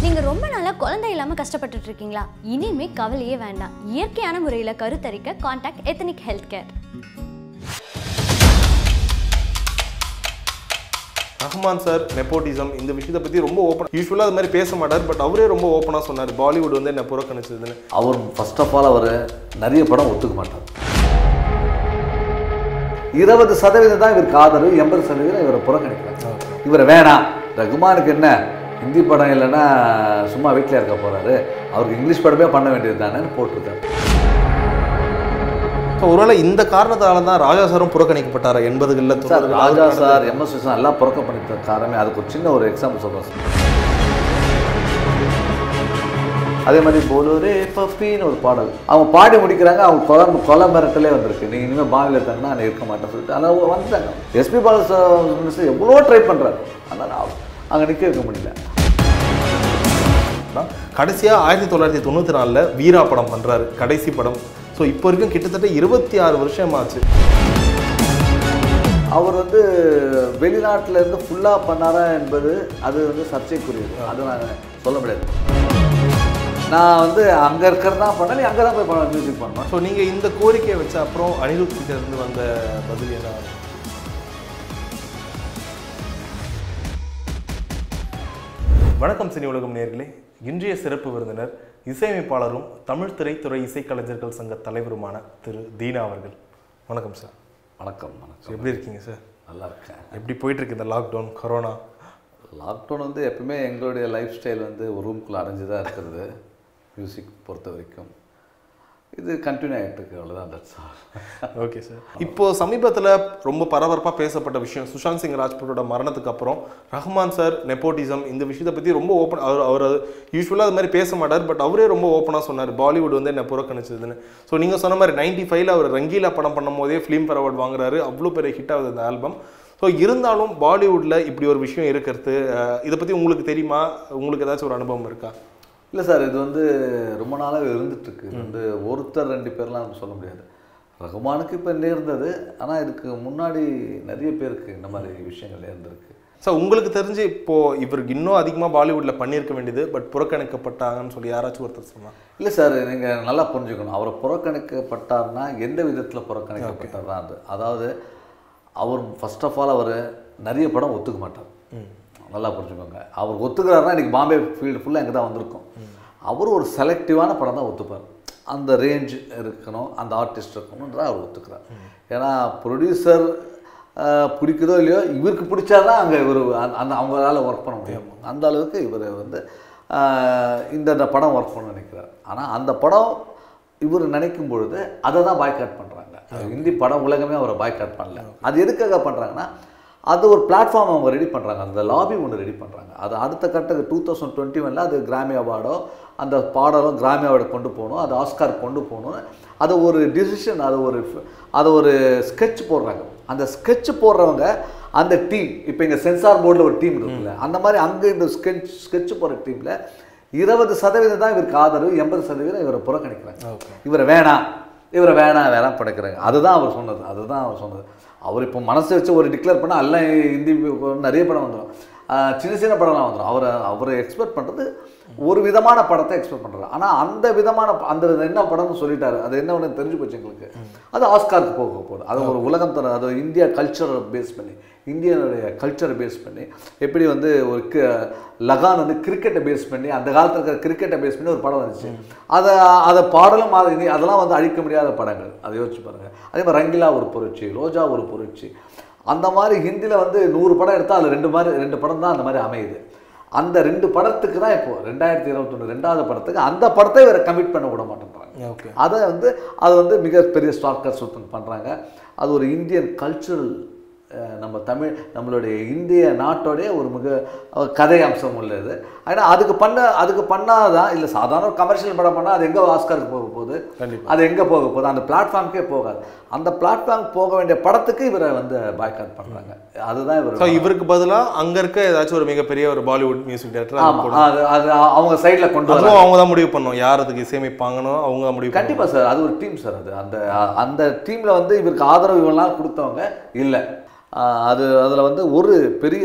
நீங்க ரொம்ப நாளா குழந்தை இல்லாம கஷ்டப்பட்டுட்டு இருக்கீங்களா இனிமே கவலையே வேண்டாம் இயற்கையான முறையில கருத்தரிக்க contact ethnic health care Rahman sir nepotism இந்த விஷயத்தை பற்றி ரொம்ப ஓப்பன் யூஸ்வலாக அது மாதிரி பேச மாட்டார் பட் அவரே ரொம்ப ஓப்பனாக சொன்னார் பாலிவுட் வந்து என்ன புறக்கணிச்சதுன்னு அவர் ஃபர்ஸ்ட் ஆஃப் ஆல் அவர் நிறைய படம் ஒத்துக்க மாட்டார் இருபது சதவீதம் தான் இவருக்கு ஆதரவு எண்பது சதவீதம் இவரை புறக்கணிக்கிறாங்க இவரை வேணாம் ரகுமானுக்கு என்ன ஹிந்தி படம் இல்லைன்னா சும்மா வீட்டில் இருக்க போறாரு அவருக்கு இங்கிலீஷ் படமே பண்ண வேண்டியது தானேன்னு போட்டிருக்காரு ஸோ ஒருவேளை இந்த காரணத்தால தான் ராஜா சாரும் புறக்கணிக்கப்பட்டாரா எண்பதுகளில் சார் ராஜா சார் எம்எஸ் விஸ்வநாத் எல்லாம் புறக்க பண்ணிட்ட காரணமே அதுக்கு ஒரு சின்ன ஒரு எக்ஸாம்பிள் சொல்கிறேன் சார் அதே மாதிரி போலோரே பப்பின்னு ஒரு பாடல் அவங்க பாடி முடிக்கிறாங்க அவங்க கொலை கொலை மிரட்டலே வந்திருக்கு நீங்கள் இனிமேல் பாவியில் இருந்தாங்கன்னா நான் இருக்க மாட்டேன்னு சொல்லிட்டு ஆனால் வந்துட்டாங்க எஸ்பி பாலசு எவ்வளோ ட்ரை பண்ணுறாரு அதனால் அங்கே நிற்க வைக்க முடியல கடைசியாக ஆயிரத்தி தொள்ளாயிரத்தி தொண்ணூற்றி நாலில் வீரா படம் பண்ணுறாரு கடைசி படம் ஸோ இப்போ வரைக்கும் கிட்டத்தட்ட இருபத்தி ஆறு வருஷம் ஆச்சு அவர் வந்து வெளிநாட்டில் இருந்து ஃபுல்லாக பண்ணாரா என்பது அது வந்து சர்ச்சைக்குரியது அது நான் சொல்ல முடியாது நான் வந்து அங்கே இருக்கிறது தான் பண்ணேன் நீ அங்கே தான் போய் பண்ண மியூசிக் பண்ணேன் ஸோ நீங்கள் இந்த கோரிக்கையை வச்ச அப்புறம் அனிருத் கிட்ட இருந்து வந்த பதில் என்ன வணக்கம் சினி உலகம் நேர்களே இன்றைய சிறப்பு விருந்தினர் இசையமைப்பாளரும் தமிழ் திரைத்துறை இசைக்கலைஞர்கள் சங்க தலைவருமான திரு தீனா அவர்கள் வணக்கம் சார் வணக்கம் வணக்கம் எப்படி இருக்கீங்க சார் நல்லா இருக்கேன் எப்படி போயிட்டு இருக்கு இந்த லாக்டவுன் கொரோனா லாக்டவுன் வந்து எப்பவுமே எங்களுடைய லைஃப் ஸ்டைல் வந்து ஒரு ரூம்குள்ளே அடைஞ்சு தான் இருக்கிறது மியூசிக் பொறுத்த வரைக்கும் இது கண்டினியூ ஆகிட்டு இருக்கு அவ்வளோதான் தட்ஸ் ஆல் ஓகே சார் இப்போ சமீபத்தில் ரொம்ப பரபரப்பாக பேசப்பட்ட விஷயம் சுஷாந்த் சிங் ராஜ்புட்டோட மரணத்துக்கு அப்புறம் ரஹ்மான் சார் நெப்போட்டிசம் இந்த விஷயத்தை பற்றி ரொம்ப ஓப்பன் அவர் அவர் யூஸ்வலாக அது மாதிரி பேச மாட்டார் பட் அவரே ரொம்ப ஓப்பனாக சொன்னார் பாலிவுட் வந்து என்ன புறக்கணிச்சதுன்னு ஸோ நீங்கள் சொன்ன மாதிரி நைன்டி ஃபைவ்ல அவர் ரங்கீலா படம் பண்ணும் போதே ஃபிலிம் அவார்ட் வாங்குறாரு அவ்வளோ பெரிய ஹிட் ஆகுது அந்த ஆல்பம் ஸோ இருந்தாலும் பாலிவுட்டில் இப்படி ஒரு விஷயம் இருக்கிறது அஹ், இதை பற்றி உங்களுக்கு தெரியுமா உங்களுக்கு ஏதாச்சும் ஒரு அனுபவம் இருக்கா இல்லை சார் இது வந்து ரொம்ப நாளாகவே இருந்துகிட்ருக்கு இது வந்து ஒருத்தர் ரெண்டு பேர்லாம் நம்ம சொல்ல முடியாது ரகுமானுக்கு இப்போ நேர்ந்தது ஆனால் இதுக்கு முன்னாடி நிறைய பேருக்கு இந்த மாதிரி விஷயங்கள் நேர்ந்திருக்கு சார் உங்களுக்கு தெரிஞ்சு இப்போ இவருக்கு இன்னும் அதிகமாக பாலிவுட்டில் பண்ணியிருக்க வேண்டியது பட் புறக்கணிக்கப்பட்டாங்கன்னு சொல்லி யாராச்சும் ஒருத்தர் சொன்னா இல்லை சார் நீங்கள் நல்லா புரிஞ்சுக்கணும் அவரை புறக்கணிக்கப்பட்டார்னா எந்த விதத்தில் புறக்கணிக்கப்பட்டார் தான் அது அதாவது அவர் ஃபர்ஸ்ட் ஆஃப் ஆல் அவர் நிறைய படம் ஒத்துக்க மாட்டார் நல்லா புரிஞ்சுக்கோங்க அவர் ஒத்துக்கிறாருன்னா இன்றைக்கி பாம்பே ஃபீல்டு ஃபுல்லாக இங்கே தான் வந்திருக்கும் அவர் ஒரு செலக்டிவான படம் தான் ஒத்துப்பார் அந்த ரேஞ்ச் இருக்கணும் அந்த ஆர்டிஸ்ட் இருக்கணுன்ற அவர் ஒத்துக்கிறார் ஏன்னா ப்ரொடியூசர் பிடிக்குதோ இல்லையோ இவருக்கு பிடிச்சாதான் அங்கே இவர் அந்த அவங்களால ஒர்க் பண்ண முடியும் அந்த அளவுக்கு இவர் வந்து ஆஹ், இந்த இந்த படம் ஒர்க் பண்ண நினைக்கிறார் ஆனால் அந்த படம் இவர் நினைக்கும் பொழுது அதை தான் பாய்காட் பண்ணுறாங்க ஹிந்தி படம் உலகமே அவரை பாய்காட் பண்ணல அது எதுக்காக பண்ணுறாங்கன்னா அது ஒரு பிளாட்ஃபார்ம் அவங்க ரெடி பண்ணுறாங்க அந்த லாபி ஒன்று ரெடி பண்ணுறாங்க அது அடுத்த கட்ட டூ தௌசண்ட் டுவெண்ட்டி ஒனில் அது கிராமி அவார்டோ அந்த பாடலும் கிராமி அவார்டு கொண்டு போகணும் அது ஆஸ்கார் கொண்டு போகணும் அது ஒரு டிசிஷன் அது ஒரு அது ஒரு ஸ்கெட்ச் போடுறாங்க அந்த ஸ்கெட்ச் போடுறவங்க அந்த டீம் இப்போ இங்கே சென்சார் போர்டில் ஒரு டீம் இருக்குல்ல அந்த மாதிரி அங்கே இந்த ஸ்கெட்ச் ஸ்கெட்ச் போடுற டீமில் இருபது சதவீதம் தான் இவருக்கு ஆதரவு எண்பது சதவீதம் இவரை புறக்கணிக்கிறாங்க இவரை வேணாம் இவரை வேணாம் வேணாம் படைக்கிறாங்க அதுதான் அவர் சொன்னது அதுதான் அவர் சொன்னது அவர் இப்போ மனசு வச்சு ஒரு டிக்ளேர் பண்ணால் எல்லாம் ஹிந்தி நிறைய படம் வந்துடும் ஆஹ் சின்ன சின்ன படம்லாம் வந்துடும் அவரை அவரை எக்ஸ்பெக்ட் பண்ணுறது ஒரு விதமான படத்தை எக்ஸ்பெக்ட் பண்ணுறாரு ஆனால் அந்த விதமான ப- அந்த என்ன படம்னு சொல்லிட்டாரு அது என்ன ஒன்று தெரிஞ்சு போச்சு எங்களுக்கு அது ஆஸ்காருக்கு போக போகுது அது ஒரு உலகம் தர அது இந்தியா கல்ச்சரை பேஸ் பண்ணி இந்தியனுடைய கல்ச்சரை பேஸ் பண்ணி எப்படி வந்து ஒரு க லகான் வந்து கிரிக்கெட்டை பேஸ் பண்ணி அந்த காலத்தில் இருக்கிற கிரிக்கெட்டை பேஸ் பண்ணி ஒரு படம் வந்துச்சு அதை அதை பாடலும் அது இனி- அதெல்லாம் வந்து அழிக்க முடியாத படங்கள் அதை யோசிச்சு பாருங்கள் அதே மாதிரி ரங்கிலா ஒரு புரட்சி ரோஜா ஒரு புரட்சி அந்த மாதிரி ஹிந்தியில் வந்து நூறு படம் எடுத்தால் அதில் ரெண்டு மாதிரி ரெண்டு படம் தான் அந்த மாதிரி அமையுது அந்த ரெண்டு படத்துக்கு தான் இப்போ ரெண்டாயிரத்தி இருபத்தொன்று ரெண்டாவது படத்துக்கு அந்த படத்தை வேற கமிட் பண்ண விட மாட்டேன்றாங்க ஓகே அதை வந்து அது வந்து மிகப்பெரிய ஸ்டார்கர் சுத்தம் பண்ணுறாங்க அது ஒரு இந்தியன் கல்ச்சுரல் நம்ம தமிழ் நம்மளுடைய இந்திய நாட்டோடைய ஒரு மிக அஹ், கதை அம்சம் உள்ளது ஆனால் அதுக்கு பண்ண அதுக்கு பண்ணாதான் இல்லை சாதாரண கமர்ஷியல் படம் பண்ணால் அது எங்கே ஆஸ்காருக்கு போக போகுது கண்டிப்பா. அது எங்கே போக போகுது அந்த பிளாட்ஃபார்முக்கே போகாது அந்த பிளாட்ஃபார்ம் போக வேண்டிய படத்துக்கு இவரை வந்து பாய்காட் பண்ணுறாங்க அதுதான் ஸோ இவர் இவருக்கு பதிலாக அங்கே இருக்க ஏதாச்சும் ஒரு மிகப்பெரிய ஒரு பாலிவுட் மியூசிக் டேரக்டர் ஆமாம் அது அது அவங்க சைடில் கொண்டு வர அதுவும் அவங்க தான் முடிவு பண்ணும் யார் அதுக்கு இசையமைப்பாங்கன்னு அவங்க தான் முடிவு கண்டிப்பா சார் அது ஒரு டீம் சார் அது அந்த அந்த டீம்ல வந்து இவருக்கு ஆதரவு இவ்வளவு நாள் கொடுத்தவங்க இல்லை ஆஹ் அது அதில் வந்து ஒரு பெரிய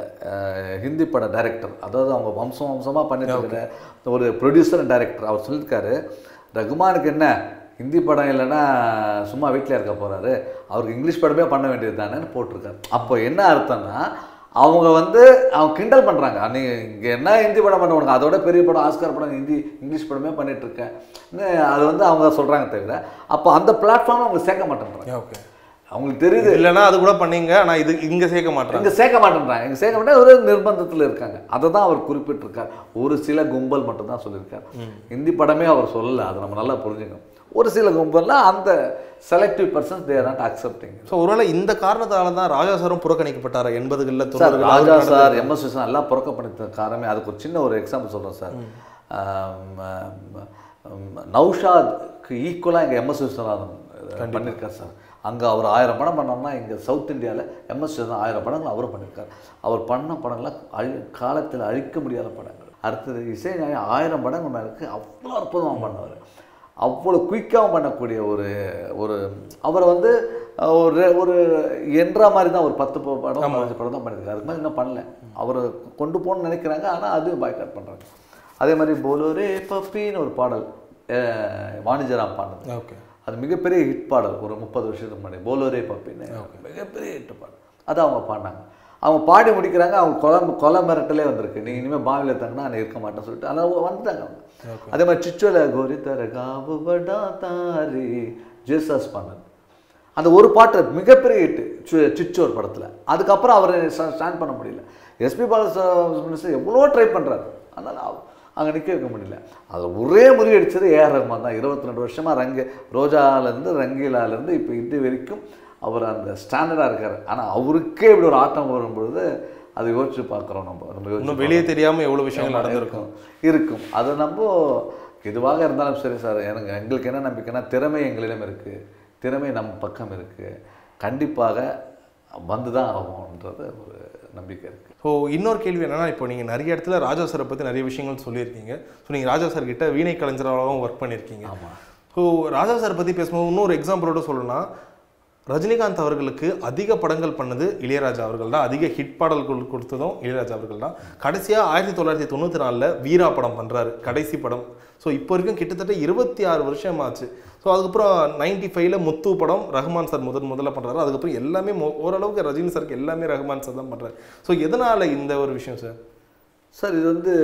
ஆஹ், ஹிந்தி பட டைரக்டர் அதாவது அவங்க வம்சம் வம்சமாக பண்ணிட்டு இருக்கிற ஒரு ப்ரொடியூசர் டைரக்டர் அவர் சொல்லியிருக்காரு ரகுமானுக்கு என்ன ஹிந்தி படம் இல்லைன்னா சும்மா வீட்டில் இருக்க போகிறாரு அவருக்கு இங்கிலீஷ் படமே பண்ண வேண்டியது தானேன்னு போட்டிருக்காரு அப்போ என்ன அர்த்தம்னா அவங்க வந்து அவங்க கிண்டல் பண்ணுறாங்க நீ இங்கே என்ன ஹிந்தி படம் பண்ண உனக்கு அதோட பெரிய படம் ஆஸ்கார் படம் ஹிந்தி இங்கிலீஷ் படமே பண்ணிட்டு இருக்கேன் அது வந்து அவங்க சொல்கிறாங்க தவிர அப்போ அந்த பிளாட்ஃபார்ம் அவங்க சேர்க்க மாட்டேன்றாங்க ஓகே அவங்களுக்கு தெரியுது இல்லைன்னா அது கூட பண்ணீங்க ஆனா இது இங்க சேர்க்க மாட்டாங்க இங்கே சேர்க்க மாட்டேன்றாங்க இங்கே சேர்க்க மாட்டேன் ஒரு நிர்பந்தத்தில் இருக்காங்க அதை தான் அவர் குறிப்பிட்டிருக்கார் ஒரு சில கும்பல் மட்டும் தான் சொல்லியிருக்கார் ஹிந்தி படமே அவர் சொல்லலை அதை நம்ம நல்லா புரிஞ்சுக்கணும் ஒரு சில கும்பலில் அந்த selective persons they're not accepting so ஒருவேளை இந்த காரணத்தால தான் ராஜா சாரும் புறக்கணிக்கப்பட்டாரா எண்பதுகளில் சார் தொண்ணூறுகள் ராஜா அவருக்கு சார் எம்எஸ் விஸ்வநாத் எல்லாம் புறக்கப்படுத்த காரணமே அதுக்கு ஒரு சின்ன ஒரு எக்ஸாம்பிள் சொல்கிறேன் சார் ஆம், ஆம், ஆம், நௌஷாத்க்கு ஈக்குவலாக இங்கே எம்எஸ் விஸ்வநாதன் பண்ணியிருக்கார் சார் அங்கே அவர் ஆயிரம் படம் பண்ணோம்னா இங்கே சவுத் இந்தியாவில் எம்எஸ் விஸ்வநாதன் ஆயிரம் படங்கள் அவரும் பண்ணியிருக்கார் அவர் பண்ண படங்கள்லாம் அழி காலத்தில் அழிக்க முடியாத படங்கள் அடுத்தது இசை ஞானி ஆயிரம் படங்கள் மேலுக்கு அவ்வளோ அற்புதமாக பண்ணவர் அவ்வளோ குயிக்காகவும் பண்ணக்கூடிய ஒரு ஒரு அவரை வந்து அஹ், ஒரு ஒரு என்ற மாதிரி தான் ஒரு பத்து ப- படம் பதினஞ்சு படம் தான் பண்ணியிருக்காரு அதுக்கு மேலே இன்னும் பண்ணல அவரை கொண்டு போகணும்னு நினைக்கிறாங்க ஆனால் அதுவும் பாய்காட் பண்ணுறாங்க அதே மாதிரி போலோரே பப்பின்னு ஒரு பாடல் அஹ், வாணிஜராம் பாடினது ஓகே அது மிகப்பெரிய ஹிட் பாடல் ஒரு முப்பது வருஷத்துக்கு முன்னாடி போலோரே பப்பின்னு மிகப்பெரிய ஹிட் பாடல் அது அவங்க பாடினாங்க அவங்க பாடி முடிக்கிறாங்க அவங்க கொலை கொலை மிரட்டலே வந்திருக்கு நீ இனிமேல் பாவியில் தங்கினா நான் இருக்க மாட்டேன்னு சொல்லிட்டு ஆனால் வந்துட்டாங்க அவங்க அதே மாதிரி சிச்சோல கோரி தர காவு படா தாரி ஜேசஸ் பண்ணது அந்த ஒரு பாட்டு மிகப்பெரிய ஹிட்டு சிச்சோர் படத்தில் அதுக்கப்புறம் அவர் ஸ்டாண்ட் பண்ண முடியல எஸ்பி பாலசுப்ரமணியம் எவ்வளோ ட்ரை பண்ணுறாரு அதனால் அவ- அங்கே நிற்க வைக்க முடியல அது ஒரே முறியடிச்சது ஏஆர் ரஹ்மான் தான் இருபத்தி ரெண்டு வருஷமாக ரங்கு ரோஜாலேருந்து ரங்கீலாலேருந்து இப்போ இது வரைக்கும் அவர் அந்த ஸ்டாண்டர்டாக இருக்கார் ஆனால் அவருக்கே இப்படி ஒரு ஆட்டம் வரும்பொழுது அதை யோசிச்சு பார்க்குறோம் நம்ம நம்ம யோசிச்சு இன்னும் வெளியே தெரியாம எவ்வளவு விஷயங்கள் நடந்திருக்கும் இருக்கும் இருக்கும் அது நம்ம எதுவாக இருந்தாலும் சரி சார் எனக்கு எங்களுக்கு என்ன நம்பிக்கைன்னா திறமை எங்களிடம் இருக்குது திறமை நம்ம பக்கம் இருக்குது கண்டிப்பாக வந்து தான் ஆகும்ன்றது ஒரு நம்பிக்கை இருக்குது ஸோ இன்னொரு கேள்வி என்னன்னா இப்போ நீங்கள் நிறைய இடத்துல ராஜா சாரை பற்றி நிறைய விஷயங்கள் சொல்லியிருக்கீங்க ஸோ நீங்கள் ராஜா சார் கிட்ட வீணை கலைஞராகவும் ஒர்க் பண்ணியிருக்கீங்க ஆமாம் ஸோ ராஜா சார் பற்றி பேசும்போது இன்னொரு எக்ஸாம்பிளோட சொல்லணும்னா ரஜினிகாந்த் அவர்களுக்கு அதிக படங்கள் பண்ணது இளையராஜா அவர்கள் தான் அதிக ஹிட் பாடல்கள் கொடுத்ததும் இளையராஜா அவர்கள் தான் கடைசியாக ஆயிரத்தி தொள்ளாயிரத்தி தொண்ணூற்றி நாலில் வீரா படம் பண்ணுறாரு கடைசி படம் ஸோ இப்போ வரைக்கும் கிட்டத்தட்ட இருபத்தி ஆறு வருஷம் ஆச்சு ஸோ அதுக்கப்புறம் நைன்டி ஃபைவ்ல முத்து படம் ரஹ்மான் சார் முதன் முதல்ல பண்ணுறாரு அதுக்கப்புறம் எல்லாமே மொ- ஓரளவுக்கு ரஜினி சாருக்கு எல்லாமே ரஹ்மான் சார் தான் பண்ணுறாரு ஸோ எதனால் இந்த ஒரு விஷயம் சார் சார் இது வந்து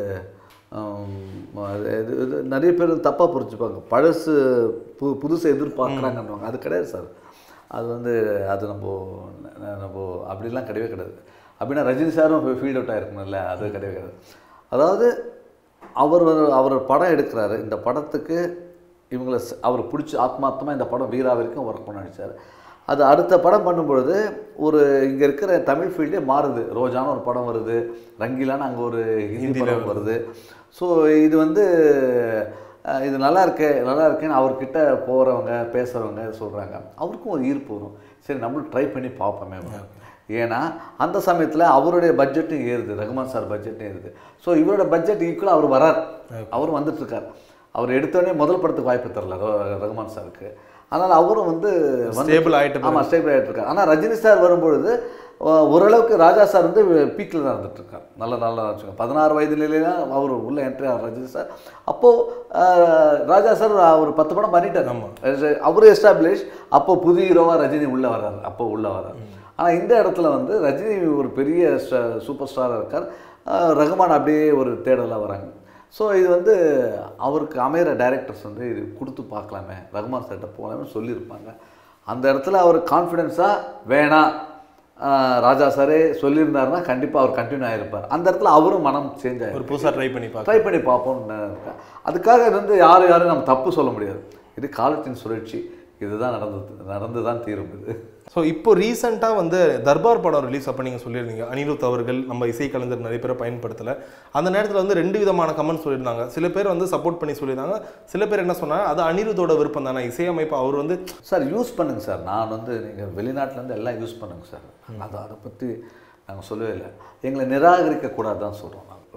ஆம், அது- இது இது நிறைய பேர் தப்பாக புரிஞ்சுப்பாங்க பழசு பு புதுசை எதிர்பார்க்குறாங்கன்னுவாங்க அது கிடையாது சார் அது வந்து அது நம்ம ந- நம்ம அப்படிலாம் கிடையவே கிடையாது அப்படின்னா ரஜினி சாரும் ஃபீல்ட் அவுட் ஆகிருக்கணும்ல அது கிடையவே கிடையாது அதாவது அவர் ஒரு- அவர் ஒரு படம் எடுக்கிறாரு இந்த படத்துக்கு இவங்களை ச- அவர் பிடிச்சி ஆத்மார்த்தமாக இந்த படம் வீரா வரைக்கும் ஒர்க் பண்ண நடிச்சார் அது அடுத்த படம் பண்ணும்பொழுது ஒரு இங்கே இருக்கிற தமிழ் ஃபீல்டே மாறுது ரோஜான்னு ஒரு படம் வருது ரங்கீலான்னு அங்கே ஒரு ஹிந்தி படம் வருது ஸோ இது வந்து அஹ், இது நல்லா இருக்கு நல்லா இருக்கேன்னு அவர்கிட்ட போகிறவங்க பேசுகிறவங்க சொல்கிறாங்க அவருக்கும் ஒரு ஈர்ப்பு வரும் சரி நம்மளும் ட்ரை பண்ணி பார்ப்போமே ஏன்னா அந்த சமயத்தில் அவருடைய பட்ஜெட்டும் ஏறுது ரகுமான் சார் பட்ஜெட்டும் ஏறுது ஸோ இவரோட பட்ஜெட் ஈக்குவலாக அவர் வரார் அவரும் வந்துட்டு இருக்கார் அவர் எடுத்தோடனே முதல் படத்துக்கு வாய்ப்பு தரல ர- ரகுமான் சாருக்கு அதனால் அவரும் வந்து Stable ஆயிட்ட ஆமாம் ஸ்டேபிள் ஆகிட்டு இருக்கார் ஆனால் ரஜினி சார் வரும்பொழுது அஹ், ஓரளவுக்கு ராஜா சார் வந்து பீக்கில் தான் இருந்துட்டு இருக்கார் நல்ல நல்லா வச்சுக்கோங்க பதினாறு வயதுலாம் அவர் உள்ள என்ட்ரி ஆகிறார் ரஜினி சார் அப்போது ராஜா சார் ஒரு பத்து படம் பண்ணிட்டார் அவர் எஸ்டாப்ளிஷ் அப்போ புது ஹீரோவாக ரஜினி உள்ளே வர்றாரு அப்போ உள்ளே வர்றார் ஆனால் இந்த இடத்துல வந்து ரஜினி ஒரு பெரிய சூப்பர் ஸ்டாராக இருக்கார் அஹ், ரகுமான் அப்படியே ஒரு தேடலாக வராங்க ஸோ இது வந்து அவருக்கு அமையிற டைரக்டர்ஸ் வந்து இது கொடுத்து பார்க்கலாமே ரகுமான் சார்கிட்ட போகலாமே சொல்லியிருப்பாங்க அந்த இடத்துல அவர் கான்ஃபிடென்ஸாக வேணாம் ஆஹ் ராஜா சாரே சொல்லியிருந்தாருன்னா கண்டிப்பாக அவர் கண்டினியூ ஆகிருப்பார் அந்த இடத்துல அவரும் மனம் சேஞ்ச் ஆகிருப்பார் ஒரு புதுசாக ட்ரை பண்ணி பார்க்க ட்ரை பண்ணி பார்ப்போம்னு நான் இருக்கேன் அதுக்காக இது வந்து யாரும் யாரும் நம்ம தப்பு சொல்ல முடியாது இது காலத்தின் சுழற்சி இதுதான் நடந்தது நடந்து தான் தீரும் இது ஸோ இப்போ ரீசெண்டாக வந்து தர்பார் படம் ரிலீஸ் அப்போ நீங்கள் சொல்லியிருந்தீங்க அனிருத் அவர்கள் நம்ம இசைக்கலைஞர் நிறைய பேரை பயன்படுத்தலை அந்த நேரத்தில் வந்து ரெண்டு விதமான கமெண்ட் சொல்லியிருந்தாங்க சில பேர் வந்து சப்போர்ட் பண்ணி சொல்லியிருந்தாங்க சில பேர் என்ன சொன்னாங்க அது அனிருத்தோட விருப்பம் தானே இசையமைப்பு அவர் வந்து சார் யூஸ் பண்ணுங்க சார் நான் வந்து நீங்கள் வெளிநாட்டிலேருந்து எல்லாம் யூஸ் பண்ணுங்க சார் அதை அதை பற்றி நாங்கள் சொல்லவே இல்லை எங்களை நிராகரிக்கக்கூடாது தான் சொல்கிறோம் நாங்கள்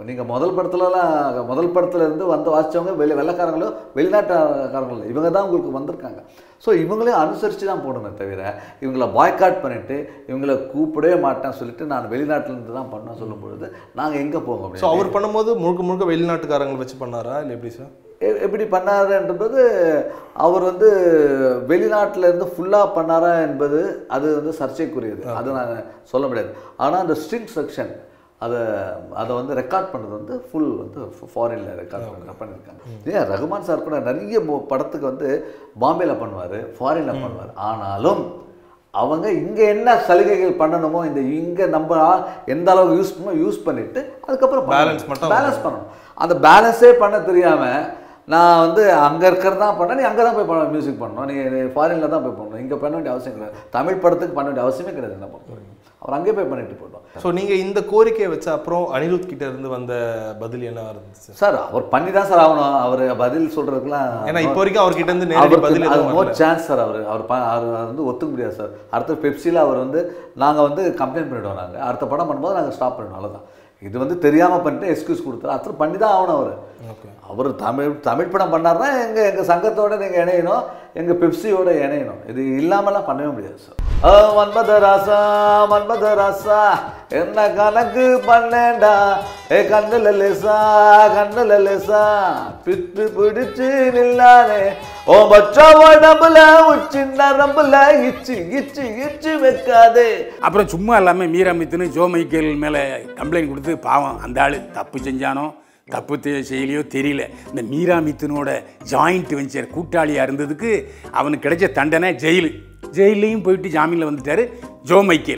நீங்கள் முதல் படத்துலலாம் முதல் படத்துல இருந்து வந்து வாசிச்சவங்க வெளி வெள்ளைக்காரங்களோ வெளிநாட்டுக்காரங்களோ இல்லை. இவங்க தான் உங்களுக்கு வந்திருக்காங்க ஸோ இவங்களையும் அனுசரித்து தான் போடணுமே தவிர இவங்கள பாய்காட் பண்ணிவிட்டு இவங்கள கூப்பிடவே மாட்டேன் சொல்லிட்டு நான் வெளிநாட்டிலேருந்து தான் பண்ண சொல்லும் பொழுது நாங்கள் எங்கே போக ஸோ முடியும் அவர் பண்ணும்போது முழுக்க முழுக்க வெளிநாட்டுக்காரங்களை வச்சு பண்ணாரா இல்லை எப்படி சார் எ- எப்படி பண்ணாருன்றது அவர் வந்து வெளிநாட்டுல இருந்து ஃபுல்லாக பண்ணாரா என்பது அது வந்து சர்ச்சைக்குரியது அது நான் சொல்ல முடியாது ஆனால் அந்த ஸ்ட்ரிங் செக்ஷன் அதை அதை வந்து ரெக்கார்ட் பண்ணது வந்து ஃபுல் வந்து ஃபாரினில் ரெக்கார்ட் பண்ணி பண்ணியிருக்காங்க ஏன் ரகுமான் சார் கூட நிறைய மு- படத்துக்கு வந்து பாம்பேல பண்ணுவார் ஃபாரினில் பண்ணுவார் ஆனாலும் அவங்க இங்கே என்ன சலுகைகள் பண்ணணுமோ இந்த இங்கே நம்ம ஆ- எந்த அளவுக்கு யூஸ் பண்ணோ யூஸ் பண்ணிட்டு அதுக்கப்புறம் Balance மட்டும் பேலன்ஸ் பண்ணணும் அந்த பேலன்ஸே பண்ண தெரியாமல் நான் வந்து அங்கே இருக்கிறது தான் பண்ணேன் நீ அங்கே தான் போய் பண்ண மியூசிக் பண்ணணும் நீ ஃபாரினில் தான் போய் பண்ணணும் இங்கே பண்ண வேண்டிய அவசியம் கிடையாது தமிழ் படத்துக்கு பண்ண வேண்டிய அவசியமே கிடையாது என்ன பொறுத்த வரைக்கும் அவர் அங்கே போய் பண்ணிட்டு போட்டோம் ஸோ நீங்க இந்த கோரிக்கையை வச்ச அப்புறம் அனிருத் கிட்ட இருந்து வந்த பதில் என்ன இருந்துச்சு சார் அவர் பண்ணி தான் சார் ஆகணும் அவர் பதில் சொல்கிறதுக்குலாம் ஏன்னா இப்போ வரைக்கும் அவர்கிட்ட இருந்து நேரடி பதில் அவருக்கு எதுவும் நோ வரல. சான்ஸ் சார் அவர் அவர் ப- அவர் வந்து ஒத்துக்க முடியாது சார் அடுத்த பெப்சியில் அவர் வந்து நாங்கள் வந்து கம்ப்ளைண்ட் பண்ணிவிடுவோம் நாங்கள் அடுத்த படம் பண்ணும்போது நாங்கள் ஸ்டாப் பண்ணிடுவோம் அவ்வளோதான் இது வந்து தெரியாமல் பண்ணிட்டு எக்ஸ்கியூஸ் கொடுத்தாரு அடுத்து பண்ணி தான் ஆகணும் அவர் ஓகே அவர் தமிழ் தமிழ் படம் பண்ணாருன்னா எங்கள் எங்கள் சங்கத்தோட நீங்கள் இணையணும் எங்கள் பெப்சியோட இணையணும் இது இல்லாமலாம் பண்ணவே முடியாது சார் ஆ, மன்மத ராசா மன்மத ராசா என்ன கணக்கு பண்ணேண்டா ஏ கண்ணுல லேசா கண்ணுல லேசா பித்து பிடிச்சு நில்லானே ஓ பச்சா உடம்புல உச்சி நரம்புல இச்சு இச்சு இச்சு வைக்காதே அப்புறம் சும்மா இல்லாமல் மீரா மித்துன்னு ஜோ மைக்கேல் மேலே கம்ப்ளைண்ட் கொடுத்து பாவம் அந்த ஆள் தப்பு செஞ்சானோ தப்பு தெ- செய்யலையோ தெரியல இந்த மீரா மித்துனோட ஜாயிண்ட் வெஞ்சர் கூட்டாளியாக இருந்ததுக்கு அவனுக்கு கிடைச்ச தண்டனை ஜெயிலு ஜெயிலையும் போயிட்டு ஜாமீனில் வந்துட்டாரு ஜோ மைக்கேல்